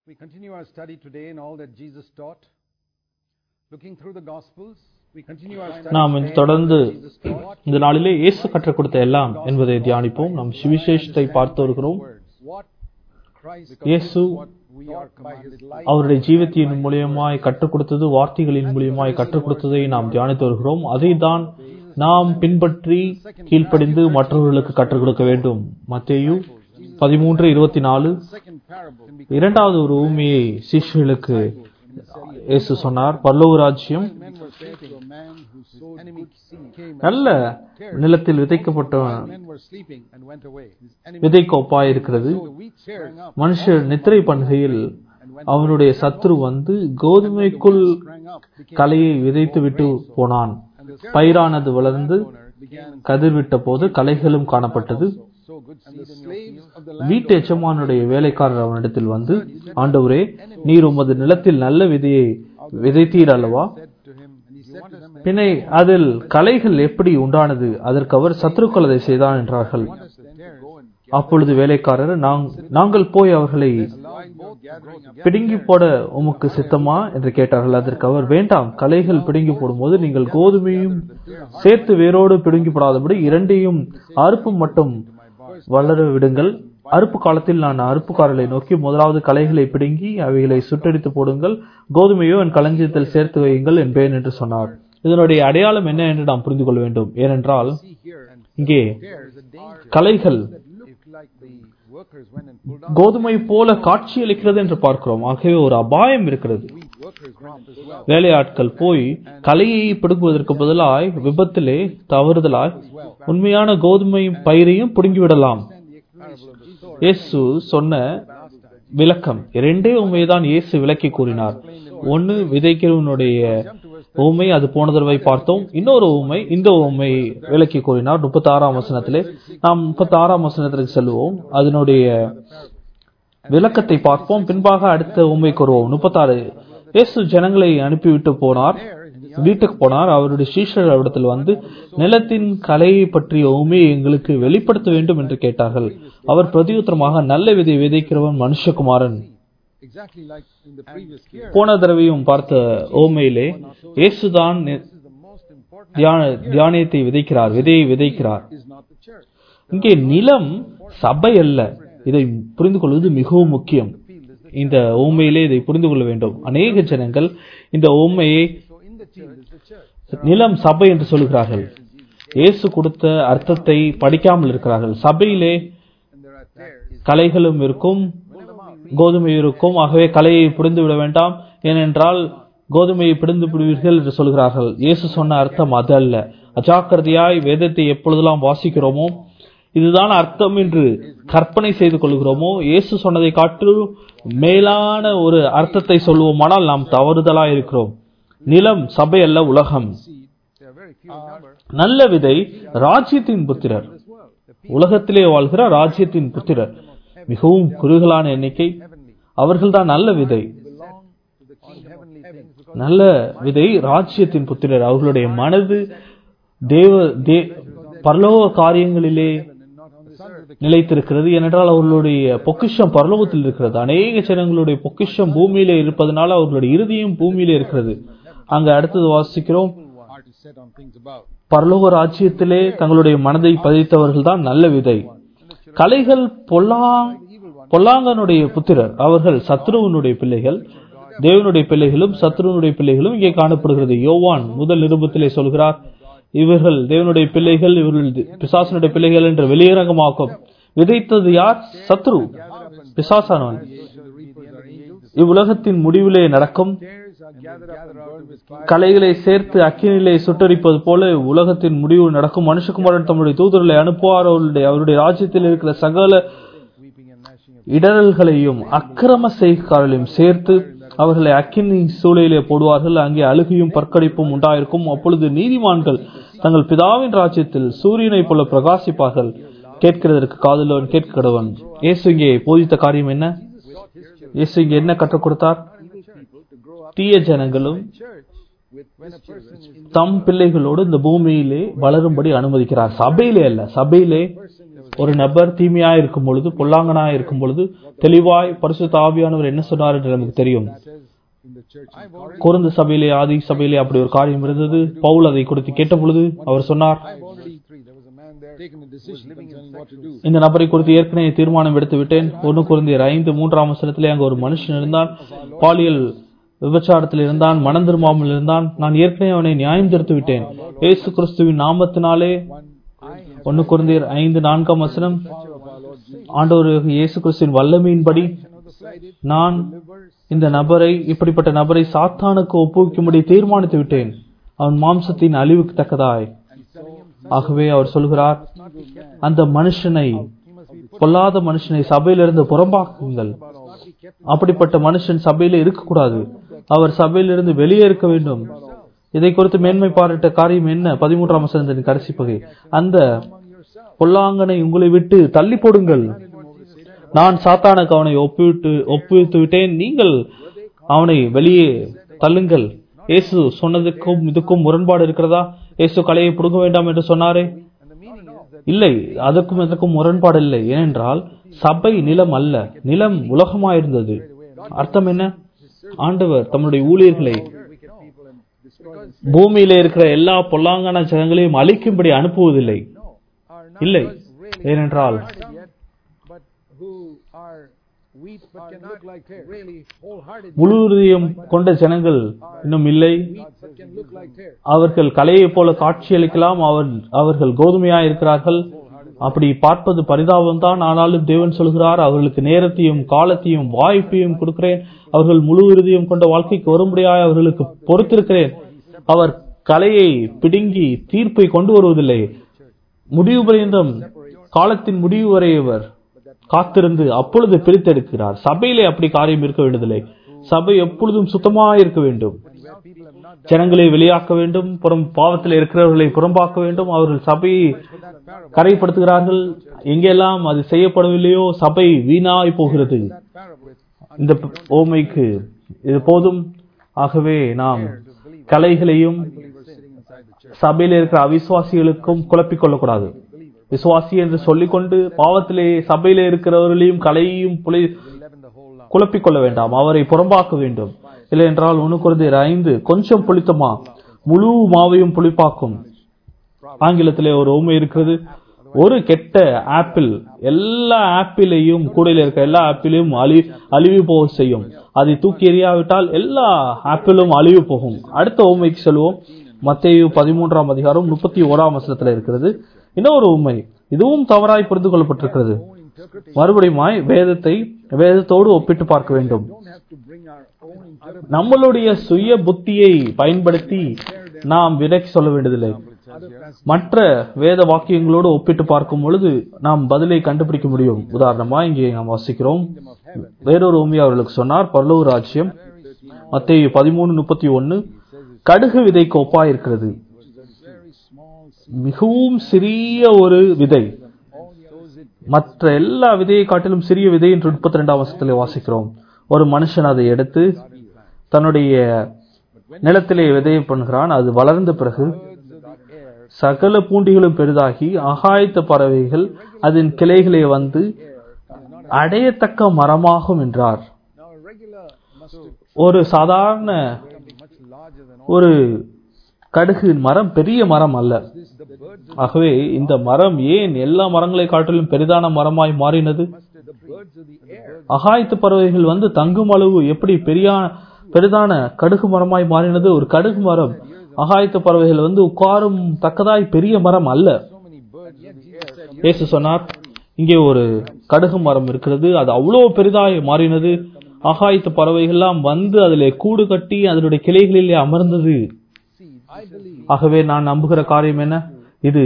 We continue our study today in all that Jesus taught. Looking through the Gospels, we continue our study நாம் today தொடர்ந்து in all that Jesus taught. இந்த நாளிலே இயேசு கற்றுக் கொடுத்த எல்லாம் என்பதை தியானிப்போம் நாம் சுவிசேஷத்தை பார்த்து வருகிறோம் What Christ இயேசு what we are commanded life. அவருடைய ஜீவத்தின் மூலியமாய் கற்றுக் கொடுத்தது வார்த்தைகளின் மூலியமாய் கற்றுக் கொடுத்ததை நாம் தியானித்து வருகிறோம் அதை தான் நாம் பின்பற்றி கீழ்ப்படிந்து மற்றவர்களுக்கு கற்றுக் கொடுக்க வேண்டும் மத்தேயு பதிமூன்று இருபத்தி நாலு Second parable இரண்டாவது ஒரு ஊமையை சிஷ்யர்களுக்கு இயேசு சொன்னார் பல்லவ ராஜ்யம் men were said to a man whose enemy came நல்ல நிலத்தில் விதைக்கப்பட்ட men were sleeping and went away. His enemy விதைக்கு ஒப்பாய் இருக்கிறது the wheat sprang up, மனுஷர் நித்திரை பண்ணுகையில் அவனுடைய சத்துரு வந்து கோதுமைக்குள் sprang up, became கலையை விதைத்து விட்டு போனான் பயிரானது வளர்ந்து began கதிர்விட்ட போது கலைகளும் காணப்பட்டது so good seed in your field. of the வீட்டு எஜமானுடைய வேலைக்காரர் அவனிடத்தில் வந்து ஆண்டவரே நீர் உமது நிலத்தில் நல்ல விதையை விதைத்தீர் அல்லவா said to him, and he said to them, பின்னை அதில் கலைகள் எப்படி உண்டானது அதற்கு அவர் சத்துருக்கள் அதை செய்தான் என்றார்கள் "Let us then go and அப்பொழுது வேலைக்காரர் "நாங்- நாங்கள் போய் அவர்களை allow your gathering up பிடுங்கி போட உமக்கு சித்தமா என்று கேட்டார்கள் அதற்கு அவர் வேண்டாம் கலைகள் பிடுங்கி போடும்போது நீங்கள் கோதுமையும் சேர்த்து வேரோடு பிடுங்கி போடாதபடி இரண்டையும் அறுப்பு மட்டும் வளர விடுங்கள் அறுப்பு காலத்தில் நான் அறுப்புக்காரர்களை நோக்கி முதலாவது கலைகளை பிடுங்கி அவைகளை சுட்டடித்து போடுங்கள் கோதுமையோ என் களஞ்சியத்தில் சேர்த்து வையுங்கள் என்பேன் என்று சொன்னார் இதனுடைய அடையாளம் என்ன என்று நாம் புரிந்து கொள்ள வேண்டும் ஏனென்றால் see here and இங்கே there is a danger கலைகள் that looked like the workers went and pulled out கோதுமை போல காட்சியளிக்கிறது என்று பார்க்கிறோம் ஆகவே ஒரு அபாயம் இருக்கிறது wheat workers crop as well. வேலையாட்கள் போய் கலையை பிடுங்குவதற்கு பதிலாய் விபத்திலே தவறுதலாய் உண்மையான கோதுமை பயிரையும் பிடுங்கிவிடலாம் And the explanation parable of the story இயேசு சொன்ன விளக்கம் இரண்டே உண்மைதான் இயேசு விளக்கி கூறினார் ஒன்னு விதைக்கிறவனுடைய உண்மை அது போன தடவை பார்த்தோம் இன்னொரு உண்மை இந்த உண்மை விளக்கி கூறினார் முப்பத்தி ஆறாம் வசனத்திலே நாம் முப்பத்தி ஆறாம் வசனத்திற்கு செல்வோம் அதனுடைய விளக்கத்தை பார்ப்போம் பின்பாக அடுத்த உண்மை கூறுவோம் முப்பத்தாறு இயேசு ஜனங்களை அனுப்பிவிட்டு போனார் வீட்டுக்கு போனார் அவருடைய சீஷர் இடத்தில் வந்து நிலத்தின் கலையை பற்றிய உண்மையை எங்களுக்கு வெளிப்படுத்த வேண்டும் என்று கேட்டார்கள் அவர் பிரதியுத்தரமாக நல்ல விதை விதைக்கிறவன் மனுஷகுமாரன் exactly like in the previous year போன தடவையும் பார்த்த ஓமையிலே இயேசுதான் நி- this is the most important தியான தியானியத்தை விதைக்கிறார் விதையை விதைக்கிறார் is not the church இங்கே நிலம் சபை அல்ல இதை புரிந்து கொள்வது மிகவும் முக்கியம் இந்த ஊமையிலே இதை புரிந்து கொள்ள வேண்டும் அநேக ஜனங்கள் இந்த ஊமையை so in the field is the church நிலம் சபை என்று சொல்கிறார்கள் இயேசு கொடுத்த அர்த்தத்தை படிக்காமல் இருக்கிறார்கள் சபையிலே and there are tares கலைகளும் இருக்கும் கோதுமை இருக்கும் ஆகவே கலையை பிடிந்து விட வேண்டாம் ஏனென்றால் கோதுமையை பிடிந்து விடுவீர்கள் என்று சொல்கிறார்கள் இயேசு சொன்ன அர்த்தம் அது அல்ல அஜாக்கிரதையாய் வேதத்தை எப்பொழுதெல்லாம் வாசிக்கிறோமோ இதுதான் அர்த்தம் என்று கற்பனை செய்து கொள்கிறோமோ இயேசு சொன்னதை காட்டிலும் மேலான ஒரு அர்த்தத்தை சொல்லுவோமானால் நாம் தவறுதலா இருக்கிறோம் நிலம் சபை அல்ல உலகம் seed they are very few in number நல்ல விதை ராஜ்யத்தின் புத்திரர் as well the உலகத்திலே வாழ்கிற ராஜ்யத்தின் புத்திரர் மிகவும் குறுகலான எண்ணிக்கை heavenly அவர்கள்தான் நல்ல விதை belong to the kingdom heavenly things because நல்ல விதை ராஜ்யத்தின் புத்திரர் அவர்களுடைய மனது தேவ தே பரலோக காரியங்களிலே and not on the sons of the நிலைத்திருக்கிறது ஏனென்றால் அவர்களுடைய பொக்கிஷம் பரலோகத்தில் இருக்கிறது அநேக ஜனங்களுடைய பொக்கிஷம் பூமியிலே இருப்பதனால அவர்களுடைய இறுதியும் பூமியிலே இருக்கிறது அங்க அடுத்தது வாசிக்கிறோம் heart is set on things above பரலோக ராஜ்யத்திலே தங்களுடைய மனதை பதித்தவர்கள் தான் நல்ல விதை கலைகள் பொல்லா பொல்லாங்கனுடைய புத்திரர் அவர்கள் சத்ருவனுடைய பிள்ளைகள் தேவனுடைய பிள்ளைகளும் சத்ருவனுடைய பிள்ளைகளும் இங்கே காணப்படுகிறது யோவான் முதல் நிருபத்திலே சொல்கிறார் இவர்கள் தேவனுடைய பிள்ளைகள் இவர்கள் பிசாசனுடைய பிள்ளைகள் என்ற வெளியரங்கமாக்கும் விதைத்தது யார் சத்ரு பிசாசானவன் இவ்வுலகத்தின் முடிவிலே நடக்கும் tares are gathered up and burned with fire கலைகளை சேர்த்து அக்கினிலே சுட்டரிப்பது போல உலகத்தின் முடிவு நடக்கும் மனுஷகுமாரன் தம்முடைய தூதர்களை அனுப்புவார் அவருடைய அவருடைய ராஜ்யத்தில் இருக்கிற சகல weeping and gnashing of இடரல்களையும் அக்கிரம செய்காரர்களையும் சேர்த்து அவர்களை அக்கினி சூளையிலே போடுவார்கள் அங்கே அழுகையும் பற்கடிப்பும் உண்டாயிருக்கும் அப்பொழுது நீதிமான்கள் தங்கள் பிதாவின் ராஜ்யத்தில் சூரியனைப் போல பிரகாசிப்பார்கள் கேட்கிறதற்கு காதலவன் கேட்க கடவன் இயேசு இங்கே போதித்த காரியம் என்ன இயேசு இங்கே என்ன கற்றுக் கொடுத்தார் தீய ஜனங்களும் church with when a person is தம் பிள்ளைகளோடு இந்த பூமியிலே வளரும்படி அனுமதிக்கிறார் சபையிலே அல்ல சபையிலே person is ஒரு நபர் தீமையாய் இருக்கும் பொழுது பொல்லாங்கனாய் இருக்கும் பொழுது தெளிவாய் பரிசுத்த ஆவியானவர் என்ன சொன்னார் என்று நமக்கு தெரியும் in the church in Corinth. குறைந்த சபையிலே ஆதி சபையிலே அப்படி ஒரு காரியம் இருந்தது பவுல் அதை குறித்து கேட்ட பொழுது அவர் சொன்னார் I've already taken a decision concerning what to do. இந்த நபரை குறித்து ஏற்கனவே தீர்மானம் எடுத்து விட்டேன் ஒன்னு குருந்தியர் ஐந்து மூன்றாம் வசனத்திலே அங்க ஒரு மனுஷன் இருந்தான் பாலியல் விபச்சாரத்தில் இருந்தான் மனம் திரும்பாமல் இருந்தான் நான் ஏற்கனவே அவனை நியாயம் தீர்த்து விட்டேன் இயேசு கிறிஸ்துவின் நாமத்தினாலே ஒன்னு குருந்தியர் ஐந்து நான்காம் வசனம் ஆண்டவர் இயேசு கிறிஸ்துவின் வல்லமையின்படி நான் இந்த நபரை இப்படிப்பட்ட நபரை சாத்தானுக்கு ஒப்புவிக்கும்படி தீர்மானித்து விட்டேன் அவன் மாம்சத்தின் அழிவுக்கு தக்கதாய் ஆகவே அவர் சொல்கிறார் அந்த மனுஷனை பொல்லாத மனுஷனை சபையிலிருந்து புறம்பாக்குங்கள் அப்படிப்பட்ட மனுஷன் சபையில இருக்கக்கூடாது அவர் சபையிலிருந்து வெளியே இருக்க வேண்டும் இதை குறித்து மேன்மை பாராட்ட காரியம் என்ன பதிமூன்றாம் வசனத்தின் கடைசி பகை அந்த பொல்லாங்கனை உங்களை விட்டு தள்ளி போடுங்கள் நான் சாத்தானுக்கு அவனை ஒப்புவிட்டு ஒப்புவித்து விட்டேன் நீங்கள் அவனை வெளியே தள்ளுங்கள் இயேசு சொன்னதுக்கும் இதுக்கும் முரண்பாடு இருக்கிறதா இயேசு கலையை புடுங்க வேண்டாம் என்று சொன்னாரே இல்லை அதற்கும் இதற்கும் முரண்பாடு இல்லை ஏனென்றால் சபை நிலம் அல்ல நிலம் உலகமாயிருந்தது அர்த்தம் என்ன ஆண்டவர் தம்முடைய ஊழியர்களை பூமியில இருக்கிற எல்லா பொல்லாங்கான ஜனங்களையும் அழிக்கும்படி அனுப்புவதில்லை இல்லை ஏனென்றால் But who are weak but can look like tares. Really wholehearted முழு இதயம் கொண்ட ஜனங்கள் இன்னும் இல்லை but can look like tares. அவர்கள் கலையைப் போல காட்சியளிக்கலாம் அவர் அவர்கள் கோதுமையாய் இருக்கிறார்கள் அப்படி பார்ப்பது பரிதாபம் தான் ஆனாலும் தேவன் சொல்கிறார் அவர்களுக்கு நேரத்தையும் காலத்தையும் வாய்ப்பையும் கொடுக்கிறேன் அவர்கள் முழு இறுதியும் கொண்ட வாழ்க்கைக்கு வரும்படியாய் அவர்களுக்கு பொறுத்திருக்கிறேன் அவர் கலையை பிடுங்கி தீர்ப்பை கொண்டு வருவதில்லை முடிவு பரியந்தம் காலத்தின் முடிவு வரை அவர் காத்திருந்து அப்பொழுது பிரித்தெடுக்கிறார் சபையிலே அப்படி காரியம் இருக்க வேண்டியதில்லை சபை எப்பொழுதும் சுத்தமாக இருக்க வேண்டும் ஜனங்களை வெளியாக்க வேண்டும் புறம் பாவத்தில் இருக்கிறவர்களை புறம்பாக்க வேண்டும் அவர்கள் சபையை கரைப்படுத்துகிறார்கள் எங்கெல்லாம் அது செய்யப்படவில்லையோ சபை வீணாய் போகிறது இந்த ஓமைக்கு இது போதும் ஆகவே நாம் கலைகளையும் சபையில் இருக்கிற அவிசுவாசிகளுக்கும் குழப்பிக் கொள்ளக்கூடாது விசுவாசி என்று சொல்லிக்கொண்டு பாவத்திலே சபையிலே இருக்கிறவர்களையும் கலையையும் புலை குழப்பிக் கொள்ள வேண்டாம் அவரை புறம்பாக்க வேண்டும் இல்லை என்றால் ஒண்ணு குறைந்த ஐந்து கொஞ்சம் புளித்தமா முழு மாவையும் புளிப்பாக்கும் ஆங்கிலத்திலே ஒரு உண்மை இருக்கிறது ஒரு கெட்ட ஆப்பிள் எல்லா ஆப்பிளையும் கூடையில இருக்க எல்லா ஆப்பிளையும் அழி அழிவு போக செய்யும் அதை தூக்கி எறியாவிட்டால் எல்லா ஆப்பிளும் அழிவு போகும் அடுத்த உண்மைக்கு செல்வோம் மத்தேயு பதிமூன்றாம் அதிகாரம் முப்பத்தி ஓராம் வசனத்துல இருக்கிறது இன்னொரு உண்மை இதுவும் தவறாய் புரிந்து கொள்ளப்பட்டிருக்கிறது மறுபடியுமாய் வேதத்தை வேதத்தோடு ஒப்பிட்டு பார்க்க வேண்டும் நம்மளுடைய சுய புத்தியை பயன்படுத்தி நாம் விலைக்கு சொல்ல வேண்டியதில்லை மற்ற வேத வாக்கியங்களோடு ஒப்பிட்டு பார்க்கும் பொழுது நாம் பதிலை கண்டுபிடிக்க முடியும் உதாரணமா இங்கே நாம் வாசிக்கிறோம் வேறொரு உண்மை அவர்களுக்கு சொன்னார் பல்லூர் ராஜ்யம் மத்திய பதிமூணு முப்பத்தி ஒன்னு கடுகு விதைக்கு ஒப்பா இருக்கிறது மிகவும் சிறிய ஒரு விதை மற்ற எல்லா விதையை காட்டிலும் சிறிய விதை என்று முப்பத்தி ரெண்டாம் வருஷத்துல வாசிக்கிறோம் ஒரு மனுஷன் அதை எடுத்து தன்னுடைய நிலத்திலே விதையை பண்ணுகிறான் அது வளர்ந்த பிறகு சகல பூண்டிகளும் பெரிதாகி ஆகாயத்த பறவைகள் அதன் கிளைகளே வந்து அடையத்தக்க மரமாகும் என்றார் ஒரு சாதாரண ஒரு கடுகு மரம் பெரிய மரம் அல்ல ஆகவே இந்த மரம் ஏன் எல்லா மரங்களை காட்டிலும் பெரிதான மரமாய் மாறினது அகாயத்து பறவைகள் வந்து தங்கும் அளவு எப்படி பெரிய பெரிதான கடுகு மரமாய் மாறினது ஒரு கடுகு மரம் அகாயத்து பறவைகள் வந்து உட்காரும் தக்கதாய் பெரிய மரம் அல்ல இயேசு சொன்னார் இங்கே ஒரு கடுகு மரம் இருக்கிறது அது அவ்வளவு பெரிதாய் மாறினது ஆகாயத்து பறவைகள்லாம் வந்து அதிலே கூடு கட்டி அதனுடைய கிளைகளிலே அமர்ந்தது ஆகவே நான் நம்புகிற காரியம் என்ன இது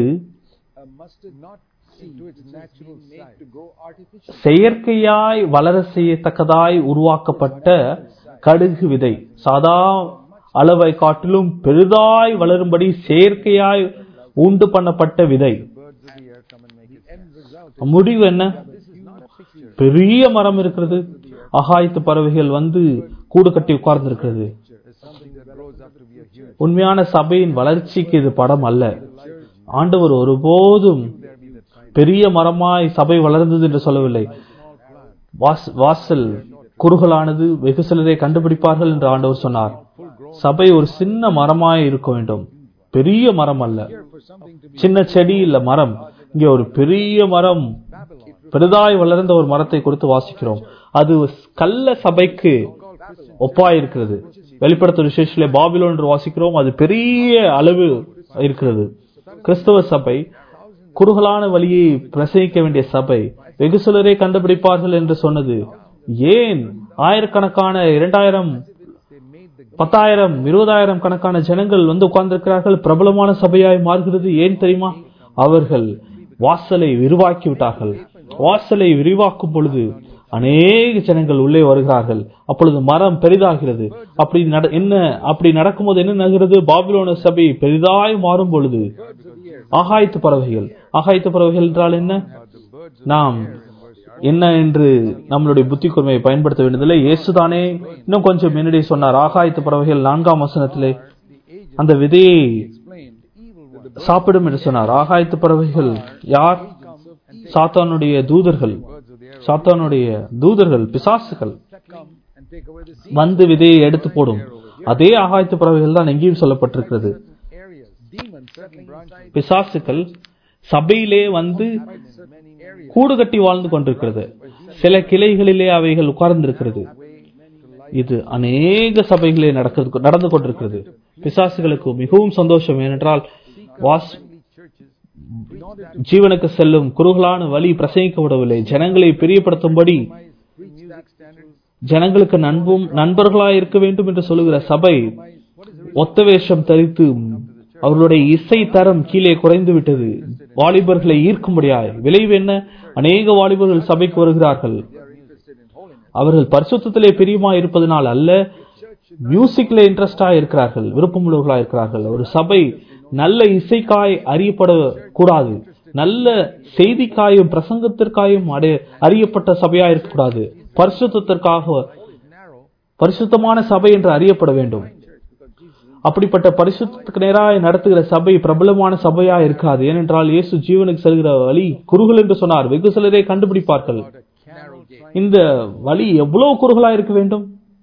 செயற்கையாய் வளர செய்யத்தக்கதாய் உருவாக்கப்பட்ட கடுகு விதை சாதா அளவை காட்டிலும் பெரிதாய் வளரும்படி செயற்கையாய் உண்டு பண்ணப்பட்ட விதை முடிவு என்ன பெரிய மரம் இருக்கிறது அகாயத்து பறவைகள் வந்து கூடு கட்டி உட்கார்ந்து இருக்கிறது உண்மையான சபையின் வளர்ச்சிக்கு இது படம் அல்ல ஆண்டவர் ஒருபோதும் பெரிய மரமாய் சபை வளர்ந்தது என்று சொல்லவில்லை வாஸ்- வாசல் குறுகலானது வெகு சிலரை கண்டுபிடிப்பார்கள் என்று ஆண்டவர் சொன்னார் சபை ஒரு சின்ன மரமாய் இருக்க வேண்டும் பெரிய மரம் அல்ல for something to be சின்ன செடி இல்ல மரம் இங்கே ஒரு பெரிய மரம் பெரிதாய் வளர்ந்த ஒரு மரத்தை குறித்து வாசிக்கிறோம் அது கள்ள சபைக்கு ஒப்பாய் இருக்கிறது வெளிப்படுத்தும் விசேஷத்திலே பாபிலோன் என்று வாசிக்கிறோம் அது பெரிய அளவு இருக்கிறது கிறிஸ்தவ சபை குறுகலான வழியை பிரசங்கிக்க வேண்டிய சபை வெகு சிலரை கண்டுபிடிப்பார்கள் என்று சொன்னது ஏன் ஆயிரக்கணக்கான இரண்டாயிரம் பத்தாயிரம் இருபதாயிரம் கணக்கான ஜனங்கள் வந்து உட்கார்ந்திருக்கிறார்கள் பிரபலமான சபையாய் மாறுகிறது ஏன் தெரியுமா அவர்கள் வாசலை விரிவாக்கி விட்டார்கள் வாசலை விரிவாக்கும் பொழுது அநேக ஜனங்கள் உள்ளே வருகிறார்கள் அப்பொழுது மரம் பெரிதாகிறது அப்படி நட- என்ன அப்படி நடக்கும்போது என்ன நடக்கிறது பாபிலோன சபை பெரிதாய் மாறும் பொழுது ஆகாயத்து பறவைகள் ஆகாயத்து பறவைகள் என்றால் என்ன நாம் என்ன என்று நம்மளுடைய புத்தி கூர்மையை பயன்படுத்த வேண்டியதில்லை இயேசுதானே இன்னும் கொஞ்சம் முன்னாடி சொன்னார் ஆகாயத்து பறவைகள் நான்காம் வசனத்திலே அந்த விதையை explained. Evil one சாப்பிடும் என்று சொன்னார் ஆகாயத்து பறவைகள் யார் சாத்தானுடைய தூதர்கள் சாத்தானுடைய தூதர்கள் பிசாசுகள் come and take away the seed வந்து விதையை எடுத்து போடும் அதே ஆகாயத்து பறவைகள் தான் எங்கேயும் சொல்லப்பட்டிருக்கிறது areas. Demons settling inside பிசாசுகள் சபையிலே வந்து certain areas. கூடு கட்டி வாழ்ந்து கொண்டிருக்கிறது சில கிளைகளிலே அவைகள் உட்கார்ந்திருக்கிறது இது அநேக சபைகளே நடக்கிறது நடந்து கொண்டிருக்கிறது பிசாசுகளுக்கு மிகவும் சந்தோஷம் ஏனென்றால் வாஸ் ஜீவனுக்கு செல்லும் குறுகலான வழி பிரசங்கிக்கப்படவில்லை ஜனங்களை பிரியப்படுத்தும்படி Preach that standard. ஜனங்களுக்கு நண்பும் நண்பர்களாய் இருக்க வேண்டும் என்று சொல்லுகிற சபை ஒத்த வேஷம் தரித்து அவர்களுடைய இசை தரம் கீழே குறைந்து விட்டது வாலிபர்களை ஈர்க்கும்படியாய் விளைவு என்ன அநேக வாலிபர்கள் சபைக்கு வருகிறார்கள் அவர்கள் பரிசுத்தத்திலே பிரியமா இருப்பதனால் அல்ல மியூசிக்ல இன்ட்ரெஸ்டா இருக்கிறார்கள் விருப்பமுள்ளவர்களா இருக்கிறார்கள் ஒரு சபை நல்ல இசைக்காய் அறியப்பட கூடாது நல்ல செய்திக்காயும் பிரசங்கத்திற்காயும் அடைய அறியப்பட்ட சபையா இருக்கக்கூடாது பரிசுத்தத்திற்காக Narrow. பரிசுத்தமான சபை என்று அறியப்பட வேண்டும் அப்படிப்பட்ட பரிசுத்தத்துக்கு நேராய் நடத்துகிற சபை பிரபலமான சபையா இருக்காது ஏனென்றால் இயேசு ஜீவனுக்கு செல்கிற வழி குறுகல் என்று சொன்னார் வெகு சிலரை கண்டுபிடிப்பார்கள் Narrow gate. இந்த வழி எவ்வளவு குறுகலா இருக்க வேண்டும்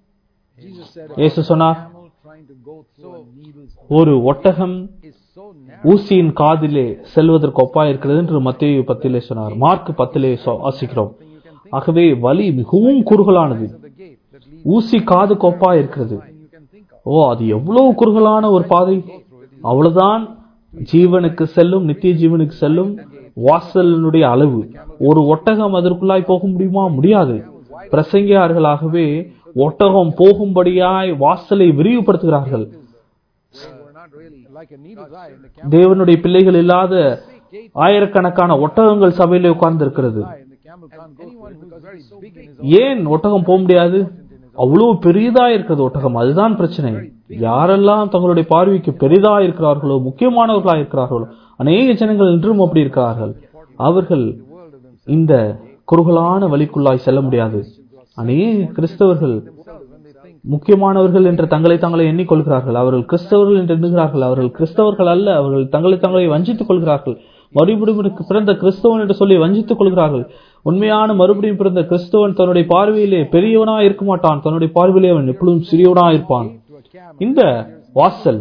Jesus said, இயேசு சொன்னார் camel trying to go through a needle's ஒரு ஒட்டகம் is so narrow. ஊசியின் காதிலே செல்வதற்கு ஒப்பா இருக்கிறது என்று மத்திய பத்திலே சொன்னார் மார்க் பத்திலே சொ- வாசிக்கிறோம் ஆகவே வழி மிகவும் குறுகலானது The gate that leads ஊசி காது கொப்பா இருக்கிறது and you can think of. ஓ அது எவ்வளவு குறுகலான ஒரு பாதை அவ்வளவுதான் ஜீவனுக்கு செல்லும் நித்திய ஜீவனுக்கு செல்லும் வாசலினுடைய அளவு ஒரு ஒட்டகம் அதற்குள்ளாய் போக முடியுமா முடியாது பிரசங்கியார்களாகவே ஒட்டகம் போகும்படியாய் வாசலை விரிவுபடுத்துகிறார்கள் We're not really like a needle's eye in the camel தேவனுடைய பிள்ளைகள் இல்லாத ஆயிரக்கணக்கான ஒட்டகங்கள் சபையிலே உட்கார்ந்து இருக்கிறது eye and the camel can't go through it because very big in his ஏன் ஒட்டகம் போக முடியாது அவ்வளவு பெரிதா இருக்கிறது ஒட்டகம் அதுதான் பிரச்சனை யாரெல்லாம் தங்களுடைய பார்வைக்கு பெரிதா இருக்கிறார்களோ முக்கியமானவர்களா இருக்கிறார்களோ அநேக ஜனங்கள் இன்றும் அப்படி இருக்கிறார்கள் அவர்கள் இந்த குறுகலான வழிக்குள்ளாய் செல்ல முடியாது அநேக கிறிஸ்தவர்கள் முக்கியமானவர்கள் என்று தங்களை தங்களை எண்ணிக்கொள்கிறார்கள் அவர்கள் கிறிஸ்தவர்கள் என்று எண்ணுகிறார்கள் அவர்கள் கிறிஸ்தவர்கள் அல்ல அவர்கள் தங்களை தங்களை வஞ்சித்துக் கொள்கிறார்கள் மறுபடியும் பிறந்த கிறிஸ்தவன் என்று சொல்லி வஞ்சித்துக் கொள்கிறார்கள் உண்மையான மறுபடியும் பிறந்த கிறிஸ்தவன் தன்னுடைய பார்வையிலே பெரியவனா இருக்க மாட்டான் தன்னுடைய பார்வையிலே அவன் எப்பொழுதும் சிறியவனா இருப்பான் இந்த வாசல்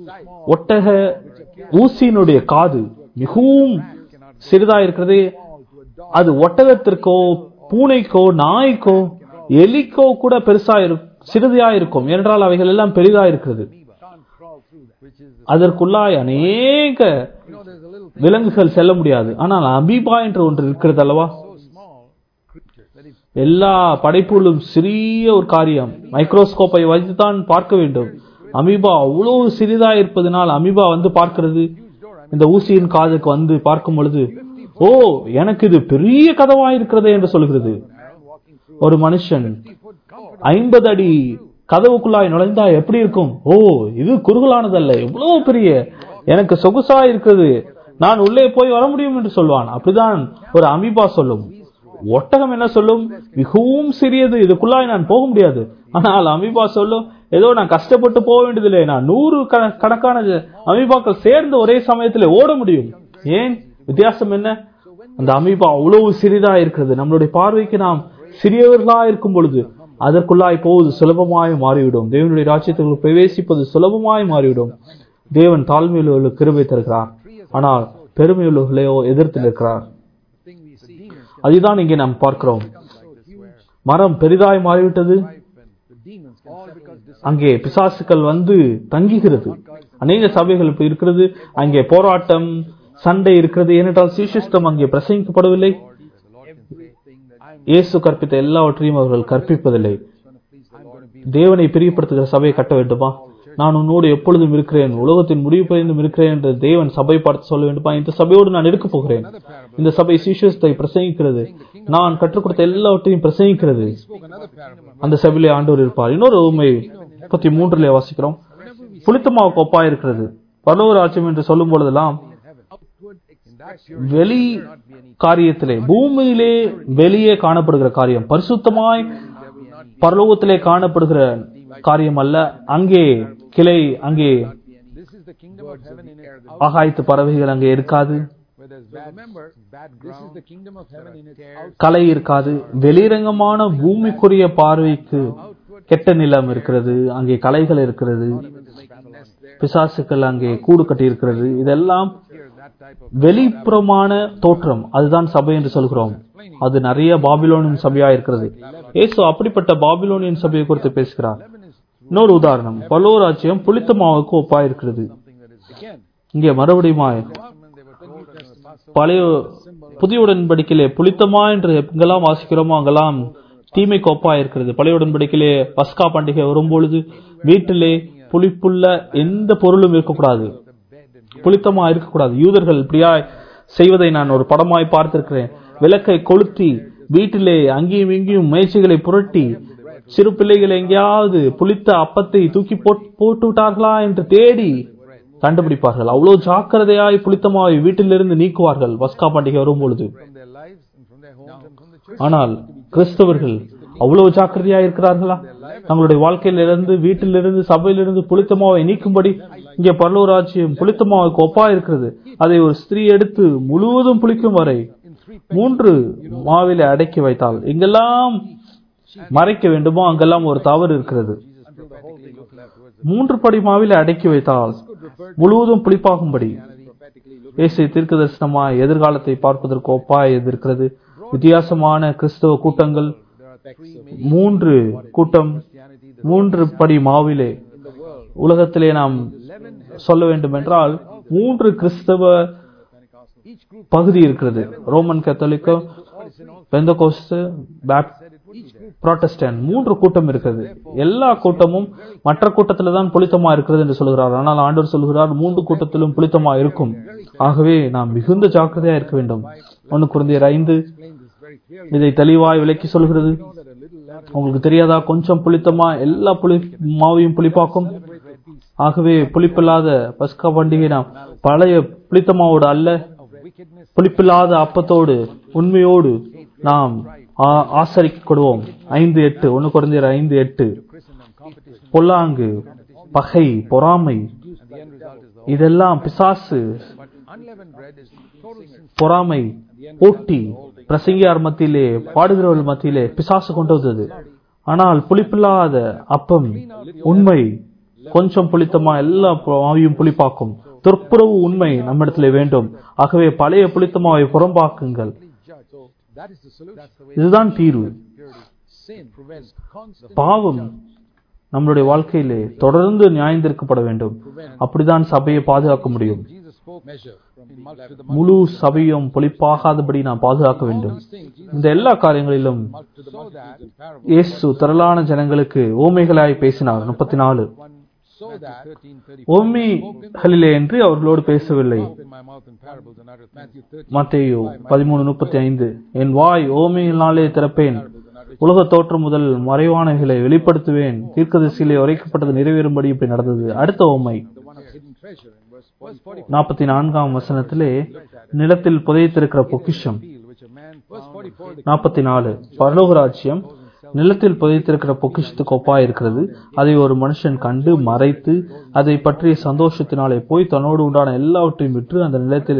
ஒட்டக ஊசியினுடைய காது மிகவும் சிறிதா இருக்கிறது அது ஒட்டகத்திற்கோ பூனைக்கோ நாய்க்கோ எலிக்கோ கூட பெருசா இருக்கும் சிறிதா இருக்கும் ஏனென்றால் அவைகள் எல்லாம் பெரிதா இருக்கிறது can't crawl through that. Which is, அதற்குள்ளாய் அநேக you know, there's a little விலங்குகள் செல்ல முடியாது ஆனால் அமீபா என்று ஒன்று இருக்கிறது அல்லவா so small creature that if எல்லா படைப்புகளும் சிறிய ஒரு காரியம் மைக்ரோஸ்கோப்பை வைத்துதான் பார்க்க வேண்டும் அமீபா அவ்வளவு சிறிதா இருப்பதனால் அமீபா வந்து பார்க்கிறது இந்த ஊசியின் காதுக்கு வந்து பார்க்கும் பொழுது ஓ எனக்கு இது பெரிய கதவா இருக்கிறதே என்று சொல்கிறது ஒரு மனுஷன் ஐம்பது அடி கதவுக்குள்ளாய் நுழைந்தா எப்படி இருக்கும் ஓ இது குறுகலானதல்ல எவ்வளவு பெரிய எனக்கு சொகுசா இருக்கிறது நான் உள்ளே போய் வர முடியும் என்று சொல்வான் அப்படிதான் ஒரு அமீபா சொல்லும் ஒட்டகம் என்ன சொல்லும் மிகவும் சிறியது இதுக்குள்ளாய் நான் போக முடியாது ஆனால் அமீபா சொல்லும் ஏதோ நான் கஷ்டப்பட்டு போக வேண்டியதில்லை நான் நூறு கண- கணக்கான அமீபாக்கள் சேர்ந்து ஒரே சமயத்தில் ஓட முடியும் ஏன் வித்தியாசம் என்ன அந்த அமீபா அவ்வளவு சிறிதா இருக்கிறது நம்மளுடைய பார்வைக்கு நாம் சிறியவர்களா இருக்கும் பொழுது அதற்குள்ளாய் போவது சுலபமாய் மாறிவிடும் தேவனுடைய ராஜ்யத்துக்குள் பிரவேசிப்பது சுலபமாய் மாறிவிடும் தேவன் தாழ்மையுள்ளவர்களுக்கு கிருபை தருகிறார் ஆனால் பெருமையுள்ளவர்களையோ எதிர்த்து நிற்கிறார் thing we see demons can அதுதான் இங்கே நாம் பார்க்கிறோம் மரம் பெரிதாய் மாறிவிட்டது and the demons can All settle because in. this அங்கே பிசாசுக்கள் வந்து தங்குகிறது அநேக சபைகள் இப்ப இருக்கிறது அங்கே போராட்டம் சண்டை இருக்கிறது ஏனென்றால் சீசிஸ்டம் அங்கே பிரசங்கிக்கப்படவில்லை everything that I'm இயேசு கற்பித்த எல்லாவற்றையும் அவர்கள் கற்பிப்பதில்லை going to please the Lord. தேவனை பிரியப்படுத்துகிற சபையை கட்ட வேண்டுமா நான் உன்னோடு எப்பொழுதும் இருக்கிறேன் உலகத்தின் முடிவு பரிந்தும் இருக்கிறேன் என்று தேவன் சபை பார்த்து சொல்ல வேண்டுமா இந்த சபையோடு நான் இருக்க போகிறேன் இந்த சபை சீஷத்தை பிரசங்கிக்கிறது நான் கற்றுக் கொடுத்த எல்லாவற்றையும் பிரசங்கிக்கிறது Spoke another parable. அந்த சபையிலே ஆண்டவர் இருப்பார் இன்னொரு உண்மை முப்பத்தி மூன்றுல வாசிக்கிறோம் புளித்தமாவுக்கு ஒப்பா இருக்கிறது பரலோக ராஜ்யம் என்று சொல்லும் பொழுதெல்லாம் Outward expression வெளி காரியத்திலே பூமியிலே வெளியே காணப்படுகிற காரியம் பரிசுத்தமாய் பரலோகத்திலே காணப்படுகிற காரியம் அல்ல அங்கே கிளை அங்கே This is the kingdom of heaven in its ஆகாயத்து பறவைகள் அங்கே இருக்காது where there's bad, remember, bad This is the kingdom of heaven in its out, கலை இருக்காது வெளிரங்கமான பூமிக்குரிய பார்வைக்கு கெட்ட நிலம் இருக்கிறது அங்கே கலைகள் இருக்கிறது பிசாசுக்கள் அங்கே கூடு கட்டி இருக்கிறது இதெல்லாம் here that type of வெளிப்புறமான தோற்றம் அதுதான் சபை என்று சொல்கிறோம் அது நிறைய பாபிலோனியன் சபையா இருக்கிறது இயேசு அப்படிப்பட்ட பாபிலோனியன் சபையை குறித்து பேசுகிறார் இன்னொரு உதாரணம் பல்லோராஜ்யம் புளித்த மாவுக்கு ஒப்பா இருக்கிறது something that is again. இங்கே மறுபடியும் Testament, they were told that the Passover பழைய புதிய உடன்படிக்கையிலே புளித்தமா என்று எங்கெல்லாம் வாசிக்கிறோமோ அங்கெல்லாம் தீமைக்கு ஒப்பா இருக்கிறது பழைய உடன்படிக்கையிலே பஸ்கா பண்டிகை வரும்பொழுது வீட்டிலே புளிப்புள்ள எந்த பொருளும் இருக்கக்கூடாது புளித்தமா இருக்கக்கூடாது யூதர்கள் இப்படியா செய்வதை நான் ஒரு படமாய் பார்த்திருக்கிறேன் விளக்கை கொளுத்தி வீட்டிலே அங்கேயும் இங்கேயும் மேய்ச்சிகளை புரட்டி சிறு பிள்ளைகள் எங்கேயாவது புளித்த அப்பத்தை தூக்கி போட்- போட்டு விட்டார்களா என்று தேடி கண்டுபிடிப்பார்கள் அவ்வளவு ஜாக்கிரதையாய் புளித்தமாவை வீட்டிலிருந்து நீக்குவார்கள் வஸ்கா பண்டிகை வரும்பொழுது from their lives and from their homes and from the church. ஆனால் கிறிஸ்தவர்கள் அவ்வளவு ஜாக்கிரதையா இருக்கிறார்களா தங்களுடைய வாழ்க்கையிலிருந்து வீட்டிலிருந்து சபையிலிருந்து புளித்தமாவை நீக்கும்படி இங்கே பரலூராட்சியம் புளித்தமாவுக்கு ஒப்பா இருக்கிறது அதை ஒரு ஸ்திரீ எடுத்து முழுவதும் புளிக்கும் வரை மூன்று மாவிலே அடக்கி வைத்தால் எங்கெல்லாம் மறைக்க வேண்டுமோ அங்கெல்லாம் ஒரு தவறு இருக்கிறது Until the whole thing was left towards மூன்று படி மாவிலே அடக்கி வைத்தால் முழுவதும் புளிப்பாகும்படி prophetically look இயேசு தீர்க்க தரிசனமாய் எதிர்காலத்தை பார்ப்பதற்கு ஒப்பாய் இது இருக்கிறது வித்தியாசமான கிறிஸ்தவ கூட்டங்கள் there are three major மூன்று கூட்டம் Christianity, the மூன்று படி மாவிலே in the world. உலகத்திலே நாம் சொல்ல வேண்டும் என்றால் மூன்று கிறிஸ்தவ Each group பகுதி இருக்கிறது ரோமன் கத்தோலிக்க பெந்தகோஸ்து புராட்டஸ்டன் மூன்று கூட்டம் இருக்கிறது எல்லா கூட்டமும் மற்ற கூட்டத்துல தான் புளித்தமா இருக்கிறது என்று சொல்கிறார் ஆனால் ஆண்டவர் சொல்கிறார் மூன்று கூட்டத்திலும் புளித்தமா இருக்கும் ஆகவே நாம் மிகுந்த ஜாக்கிரதையா இருக்க வேண்டும் ஒன்னு குழந்தையர் ஐந்து explain this very clearly. இதை தெளிவாய் விளக்கி சொல்கிறது That a little lamb உங்களுக்கு தெரியாதா கொஞ்சம் புளித்தமா எல்லா புளி மாவையும் புளிப்பாக்கும் ஆகவே புளிப்பில்லாத பஸ்கா பண்டிகை நாம் பழைய புளித்தமாவோடு அல்ல of wickedness புளிப்பில்லாத அப்பத்தோடு உண்மையோடு நாம் ஆ- ஆசரிக்கப்படுவோம் ஐந்து எட்டு ஒன்னு குறைந்தர் ஐந்து எட்டு Christendom competition பொல்லாங்கு பகை பொறாமை and the end result is the இதெல்லாம் பிசாசு but unleavened bread is total sin. பொறாமை போட்டி பிரசங்கியார் மத்தியிலே பாடுகிறவர்கள் மத்தியிலே பிசாசு கொண்டு வந்தது ஆனால் புளிப்பில்லாத அப்பம் உண்மை கொஞ்சம் புளித்தமா எல்லா மாவையும் புளிப்பாக்கும் துப்புரவு உண்மை நம்மிடத்திலே வேண்டும் ஆகவே பழைய புளித்தமாவை புறம்பாக்குங்கள் Judge. So that is the solution. That's the way இதுதான் தீர்வு purity. Sin prevents constant பாவம் நம்மளுடைய வாழ்க்கையிலே தொடர்ந்து நியாயந்திருக்கப்பட வேண்டும் அப்படிதான் சபையை பாதுகாக்க முடியும் Jesus spoke measure from in multi to the முழு சபையும் பொலிப்பாகாதபடி நாம் பாதுகாக்க வேண்டும் இந்த எல்லா காரியங்களிலும் multi to the multitudes and parables. இயேசு திரளான ஜனங்களுக்கு ஓமைகளாய் பேசினார் முப்பத்தி நாலு One so that 13 30 ஓமைகளிலே என்று அவர்களோடு பேசவில்லை in my mouth in parables and uttereth Matthew 13 மத்தேயு பதிமூணு முப்பத்தி ஐந்து என் வாய் ஓமையினாலே திறப்பேன் உலக தோற்றம் முதல் மறைவானவைகளை வெளிப்படுத்துவேன் தீர்க்கதரிசியிலே உரைக்கப்பட்டது நிறைவேறும்படி இப்படி நடந்தது அடுத்த ஓமை the one of hidden treasure in verse 44 நாற்பத்தி நான்காம் வசனத்திலே நிலத்தில் புதைத்திருக்கிற பொக்கிஷம் field which a man verse 44 the நாற்பத்தி நாலு பரலோக ராஜ்யம் நிலத்தில் புதைத்திருக்கிற பொக்கிஷத்துக்கு ஒப்பா இருக்கிறது அதை ஒரு மனுஷன் கண்டு மறைத்து அதை பற்றிய சந்தோஷத்தினாலே போய் தன்னோடு உண்டான எல்லாவற்றையும் விற்று அந்த நிலத்தில்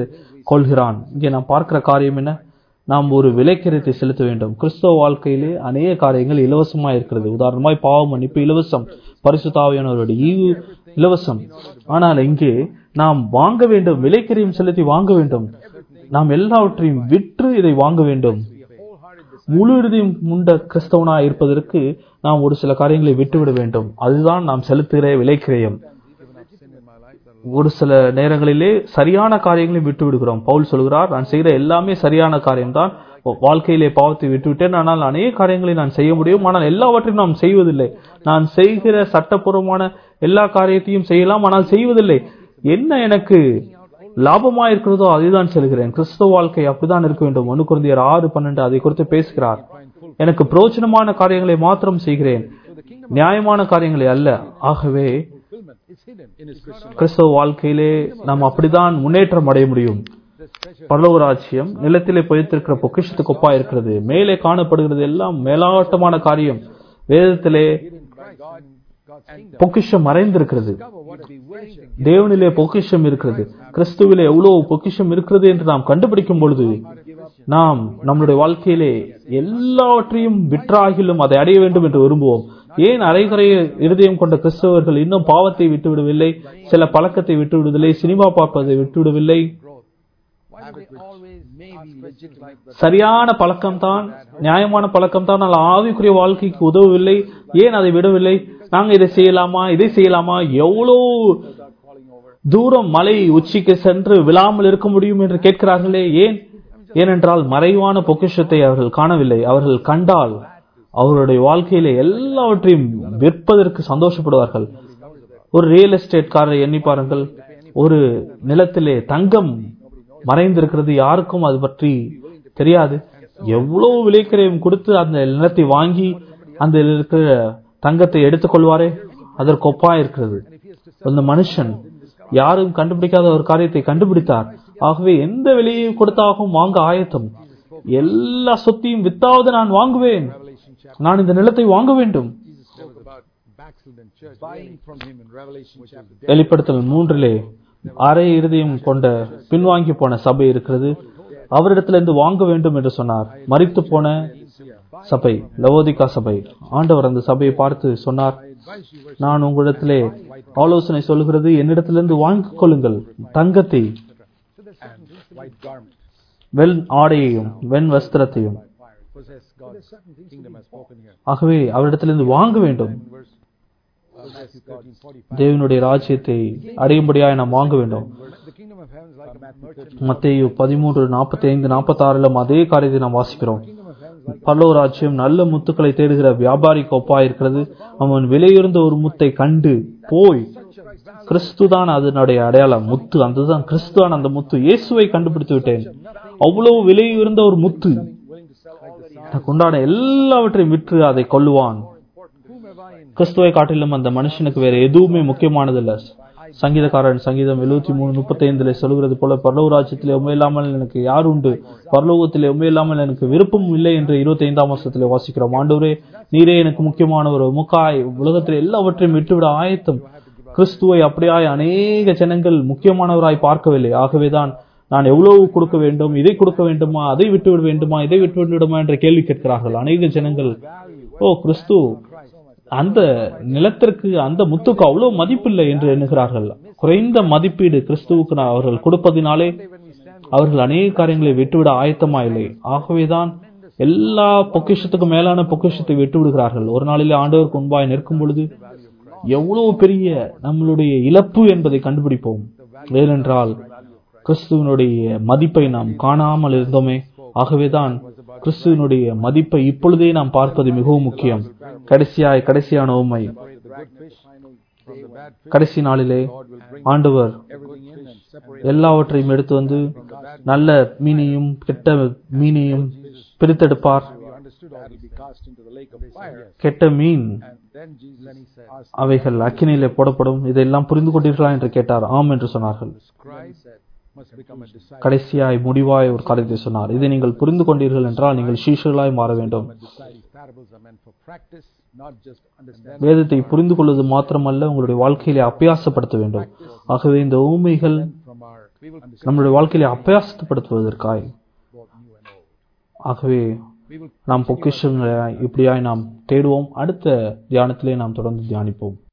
கொள்கிறான் இங்கே நாம் பார்க்கிற காரியம் என்ன நாம் ஒரு விலைக்கிரத்தை செலுத்த வேண்டும் கிறிஸ்தவ வாழ்க்கையிலே அநேக காரியங்கள் இலவசமா இருக்கிறது உதாரணமாய் பாவ மன்னிப்பு இலவசம் பரிசுத்தாவியானவருடைய ஈவு இலவசம் ஆனால் இங்கே நாம் வாங்க வேண்டும் விலைக்கிரையும் செலுத்தி வாங்க வேண்டும் நாம் எல்லாவற்றையும் விற்று இதை வாங்க வேண்டும் முழு இறுதியும் உண்ட கிறிஸ்தவனா இருப்பதற்கு நாம் ஒரு சில காரியங்களை விட்டுவிட வேண்டும் அதுதான் நாம் செலுத்துகிற விலைக்கிரயம் ஒரு சில நேரங்களிலே சரியான காரியங்களை விட்டு விடுகிறோம் பவுல் சொல்கிறார் நான் செய்கிற எல்லாமே சரியான காரியம்தான் வாழ்க்கையிலே பாவத்தை விட்டுவிட்டேன் ஆனால் அநேக காரியங்களை நான் செய்ய முடியும் ஆனால் எல்லாவற்றையும் நாம் செய்வதில்லை நான் செய்கிற சட்டப்பூர்வமான எல்லா காரியத்தையும் செய்யலாம் ஆனால் செய்வதில்லை என்ன எனக்கு லாபமா இருக்கிறதோ அதுதான் செல்கிறேன் கிறிஸ்தவ வாழ்க்கை அப்படிதான் இருக்க வேண்டும் ஒன்னு குருந்தியர் ஆறு பன்னெண்டு அதை குறித்து பேசுகிறார் எனக்கு பிரோஜனமான காரியங்களை மாத்திரம் செய்கிறேன் நியாயமான காரியங்களை அல்ல ஆகவே கிறிஸ்தவ வாழ்க்கையிலே நாம் அப்படிதான் முன்னேற்றம் அடைய முடியும் பரலோக ராஜ்யம் நிலத்திலே பதித்திருக்கிற பொக்கிஷத்துக்கு ஒப்பா இருக்கிறது மேலே காணப்படுகிறது எல்லாம் மேலாட்டமான காரியம் வேதத்திலே பொக்கிஷம் மறைந்திருக்கிறது தேவனிலே பொக்கிஷம் இருக்கிறது கிறிஸ்துவிலே எவ்வளவு பொக்கிஷம் இருக்கிறது என்று நாம் கண்டுபிடிக்கும் பொழுது நாம் நம்முடைய வாழ்க்கையிலே எல்லாவற்றையும் விற்றாகிலும் அதை அடைய வேண்டும் என்று விரும்புவோம் ஏன் அரைகுறைய இருதயம் கொண்ட கிறிஸ்தவர்கள் இன்னும் பாவத்தை விட்டுவிடவில்லை சில பழக்கத்தை விட்டுவிடுவதில்லை சினிமா பார்ப்பதை விட்டுவிடவில்லை சரியான பழக்கம்தான் நியாயமான பழக்கம்தான் ஆனால் ஆவிக்குரிய வாழ்க்கைக்கு உதவவில்லை ஏன் அதை விடவில்லை நாங்க இதை செய்யலாமா இதை செய்யலாமா எவ்வளவு தூரம் மலை உச்சிக்கு சென்று விழாமல் இருக்க முடியும் என்று கேட்கிறார்களே ஏன் ஏனென்றால் மறைவான பொக்கிஷத்தை அவர்கள் காணவில்லை அவர்கள் கண்டால் அவருடைய வாழ்க்கையில எல்லாவற்றையும் விற்பதற்கு சந்தோஷப்படுவார்கள் ஒரு ரியல் எஸ்டேட் காரரை எண்ணி பாருங்கள் ஒரு நிலத்திலே தங்கம் மறைந்திருக்கிறது யாருக்கும் அது பற்றி தெரியாது எவ்வளவு விலைக்கிரயம் கொடுத்து அந்த நிலத்தை வாங்கி அந்த இருக்கிற தங்கத்தை எடுத்துக்கொள்வாரே அதற்கு ஒப்பா இருக்கிறது அந்த மனுஷன் யாரும் கண்டுபிடிக்காத ஒரு காரியத்தை கண்டுபிடித்தார் ஆகவே எந்த விலையை கொடுத்தாகவும் வாங்க ஆயத்தம் எல்லா சொத்தையும் வித்தாவது நான் வாங்குவேன் நான் இந்த நிலத்தை வாங்க வேண்டும் வெளிப்படுத்தல் மூன்றிலே அரை இருதயம் கொண்ட பின்வாங்கி போன சபை இருக்கிறது அவரிடத்திலிருந்து வாங்க வேண்டும் என்று சொன்னார் மறித்து போன சபை லவோதிகா சபை ஆண்டவர் அந்த சபையை பார்த்து சொன்னார் நான் உங்களிடத்திலே ஆலோசனை சொல்கிறது என்னிடத்திலிருந்து வாங்கிக் கொள்ளுங்கள் தங்கத்தை வெண் ஆடையையும் வெண் வஸ்திரத்தையும் ஆகவே அவரிடத்திலிருந்து வாங்க வேண்டும் தேவனுடைய ராஜ்யத்தை அடையும்படியாக நாம் வாங்க வேண்டும் மத்திய பதிமூன்று நாற்பத்தி ஐந்து நாற்பத்தி ஆறுல அதே காரியத்தை நாம் வாசிக்கிறோம் பல்லோ ராஜ்யம் நல்ல முத்துக்களை தேடுகிற வியாபாரிக்கு ஒப்பா இருக்கிறது அவன் விலையுறந்த ஒரு முத்தை கண்டு போய் கிறிஸ்துதான் அதனுடைய அடையாளம் முத்து அதுதான் கிறிஸ்துவான் அந்த முத்து இயேசுவை கண்டுபிடித்து விட்டேன் அவ்வளவு விலையுறந்த ஒரு முத்து உண்டான எல்லாவற்றையும் விற்று அதை கொள்ளுவான் கிறிஸ்துவை காட்டிலும் அந்த மனுஷனுக்கு வேற எதுவுமே முக்கியமானதில்ல சங்கீதக்காரன் சங்கீதம் எழுபத்தி மூணு முப்பத்தி ஐந்துல சொல்கிறது போல பரலோக ராஜ்யத்திலே உண்மை இல்லாமல் எனக்கு யார் உண்டு பரலோகத்திலே உண்மை இல்லாமல் எனக்கு விருப்பம் இல்லை என்று இருபத்தி ஐந்தாம் வருஷத்திலே வாசிக்கிறோம் ஆண்டவரே நீரே எனக்கு முக்கியமானவர் முக்காய் உலகத்தில் எல்லாவற்றையும் விட்டுவிட ஆயத்தம் கிறிஸ்துவை அப்படியாய் அநேக ஜனங்கள் முக்கியமானவராய் பார்க்கவில்லை ஆகவேதான் நான் எவ்வளவு கொடுக்க வேண்டும் இதை கொடுக்க வேண்டுமா அதை விட்டுவிட வேண்டுமா இதை விட்டு விடுமா என்ற கேள்வி கேட்கிறார்கள் அநேக ஜனங்கள் ஓ கிறிஸ்து அந்த நிலத்திற்கு அந்த முத்துக்கு அவ்வளவு மதிப்பில்லை என்று எண்ணுகிறார்கள் குறைந்த மதிப்பீடு கிறிஸ்துவுக்கு அவர்கள் கொடுப்பதினாலே அவர்கள் அநேக காரியங்களை விட்டுவிட ஆயத்தமா இல்லை ஆகவேதான் எல்லா பொக்கிஷத்துக்கும் மேலான பொக்கிஷத்தை விட்டு விடுகிறார்கள் ஒரு நாளிலே ஆண்டவருக்கு முன்பாய் நிற்கும் பொழுது எவ்வளவு பெரிய நம்மளுடைய இழப்பு என்பதை கண்டுபிடிப்போம் ஏனென்றால் கிறிஸ்துவனுடைய மதிப்பை நாம் காணாமல் இருந்தோமே ஆகவேதான் கிறிஸ்துவனுடைய மதிப்பை இப்பொழுதே நாம் பார்ப்பது மிகவும் முக்கியம் கடைசியாய் கடைசியான உண்மை கடைசி நாளிலே ஆண்டவர் எல்லாவற்றையும் எடுத்து வந்து நல்ல மீனையும் கெட்ட மீனையும் பிரித்தெடுப்பார் கெட்ட மீன் அவைகள் அக்கினியிலே போடப்படும் இதெல்லாம் புரிந்து கொண்டீர்களா என்று கேட்டார் ஆம் என்று சொன்னார்கள் கடைசியாய் முடிவாய் ஒரு காரியத்தை சொன்னார் இதை நீங்கள் புரிந்து கொண்டீர்கள் என்றால் நீங்கள் சீஷர்களாய் மாற வேண்டும் வேதத்தை புரிந்து கொள்வது மாத்திரமல்ல உங்களுடைய வாழ்க்கையிலே அபியாசப்படுத்த வேண்டும் ஆகவே இந்த ஊமைகள் we will நம்முடைய வாழ்க்கையில அபியாசப்படுத்துவதற்காய் both new and old. ஆகவே We will நாம் பொக்கிஷங்களை இப்படியாய் நாம் தேடுவோம் அடுத்த தியானத்திலே நாம் தொடர்ந்து தியானிப்போம்